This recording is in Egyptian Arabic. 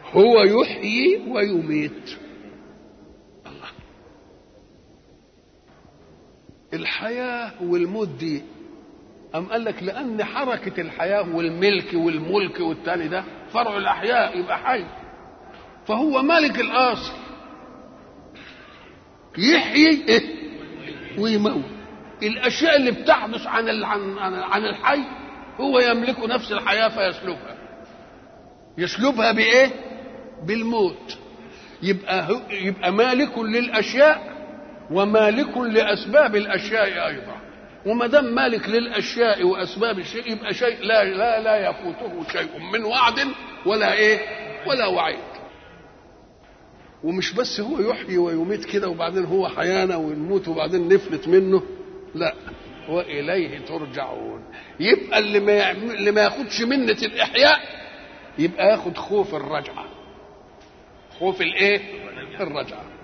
هو يحيي ويميت الله الحياة والموت دي أم قال لك لأن حركة الحياة والملك والملك والتاني ده فرع الأحياء يبقى حي فهو مالك الأصل يحيي إيه؟ ويموت الأشياء اللي بتحدث عن ال- عن عن عن الحي هو يملك نفس الحياة فيسلبها يسلبها بإيه؟ بالموت يبقى هو- يبقى مالك للأشياء ومالك لأسباب الأشياء أيضا وما دام مالك للاشياء واسباب الشيء يبقى شيء لا لا لا يفوته شيء من وعد ولا ايه ولا وعيد ومش بس هو يحيي ويميت كده وبعدين هو حيانا ونموت وبعدين نفلت منه لا واليه ترجعون يبقى اللي ما يعم- اللي ما ياخدش منة الاحياء يبقى ياخد خوف الرجعه خوف الايه الرجعه